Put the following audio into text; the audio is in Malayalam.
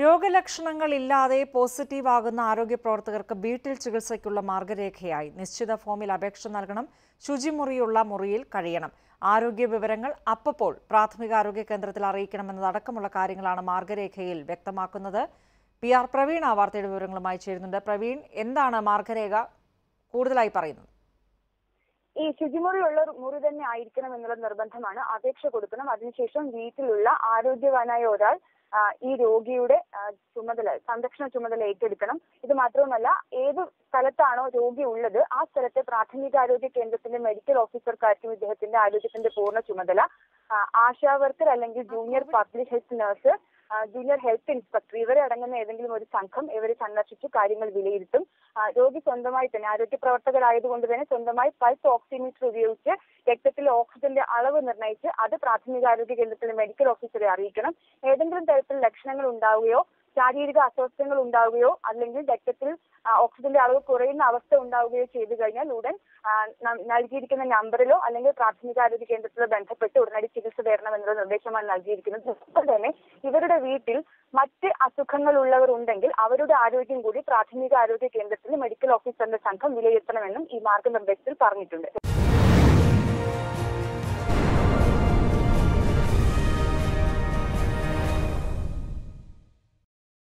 രോഗലക്ഷണങ്ങളില്ലാതെ പോസിറ്റീവ് ആകുന്ന ആരോഗ്യ പ്രവർത്തകർക്ക് വീട്ടിൽ ചികിത്സയ്ക്കുള്ള മാർഗരേഖയായി നിശ്ചിത ഫോമിൽ അപേക്ഷ നൽകണം ശുചിമുറിയുള്ള മുറിയിൽ കഴിയണം ആരോഗ്യ വിവരങ്ങൾ അപ്പപ്പോൾ പ്രാഥമികാരോഗ്യ കേന്ദ്രത്തിൽ അറിയിക്കണമെന്നതടക്കമുള്ള കാര്യങ്ങളാണ് മാർഗരേഖയിൽ വ്യക്തമാക്കുന്നത് പി ആർ പ്രവീൺ ആ വാർത്തയുടെ വിവരങ്ങളുമായി ചേരുന്നുണ്ട് പ്രവീൺ എന്താണ് മാർഗരേഖ കൂടുതലായി പറയുന്നത് ഈ ശുചിമുറിയുള്ള ഒരു മുറി തന്നെ ആയിരിക്കണം എന്നുള്ള നിർബന്ധമാണ് അപേക്ഷ കൊടുക്കണം അതിനുശേഷം വീട്ടിലുള്ള ആരോഗ്യവാനായ ഒരാൾ ആ, ഈ രോഗിയുടെ ആ, ചുമതല സംരക്ഷണ ചുമതല ഏറ്റെടുക്കണം ഇത് മാത്രവുമല്ല ഏത് സ്ഥലത്താണോ രോഗി ഉള്ളത് ആ സ്ഥലത്തെ പ്രാഥമികാരോഗ്യ കേന്ദ്രത്തിന്റെ മെഡിക്കൽ ഓഫീസർക്കാർക്കും ഇദ്ദേഹത്തിന്റെ ആരോഗ്യത്തിന്റെ പൂർണ്ണ ചുമതല ആ, ആശാ വർക്കർ അല്ലെങ്കിൽ ജൂനിയർ പബ്ലിക് ഹെൽത്ത് നഴ്സ് ആ, ജൂനിയർ ഹെൽത്ത് ഇൻസ്പെക്ടർ ഇവരെ അടങ്ങുന്ന ഏതെങ്കിലും ഒരു സംഘം ഇവരെ സന്ദർശിച്ച് കാര്യങ്ങൾ വിലയിരുത്തും ആ, രോഗി സ്വന്തമായി തന്നെ ആരോഗ്യ പ്രവർത്തകരായതുകൊണ്ട് തന്നെ സ്വന്തമായി പൾസ് ഓക്സിമീറ്റർ ഉപയോഗിച്ച് രക്തത്തിലെ ഓക്സിജന്റെ അളവ് നിർണ്ണയിച്ച് അത് പ്രാഥമികാരോഗ്യ കേന്ദ്രത്തിലെ മെഡിക്കൽ ഓഫീസറെ അറിയിക്കണം ഏതെങ്കിലും തരത്തിൽ ലക്ഷണങ്ങൾ ഉണ്ടാവുകയോ ശാരീരിക അസ്വസ്ഥങ്ങൾ ഉണ്ടാവുകയോ അല്ലെങ്കിൽ രക്തത്തിൽ ആ, ഓക്സിജന്റെ അളവ് കുറയുന്ന അവസ്ഥ ഉണ്ടാവുകയോ ചെയ്തു കഴിഞ്ഞാൽ ഉടൻ ആ, ന- നൽകിയിരിക്കുന്ന നമ്പറിലോ അല്ലെങ്കിൽ പ്രാഥമികാരോഗ്യ കേന്ദ്രത്തിലോ ബന്ധപ്പെട്ട് ഉടനടി ചികിത്സ തേടണമെന്നുള്ള നിർദ്ദേശമാണ് നൽകിയിരിക്കുന്നത് ഒപ്പം തന്നെ ഇവരുടെ വീട്ടിൽ മറ്റ് അസുഖങ്ങൾ ഉള്ളവർ ഉണ്ടെങ്കിൽ അവരുടെ ആരോഗ്യം കൂടി പ്രാഥമിക ആരോഗ്യ കേന്ദ്രത്തിൽ മെഡിക്കൽ ഓഫീസറിന്റെ സംഘം വിലയിരുത്തണമെന്നും ഈ മാർഗനിർദ്ദേശത്തിൽ പറഞ്ഞിട്ടുണ്ട്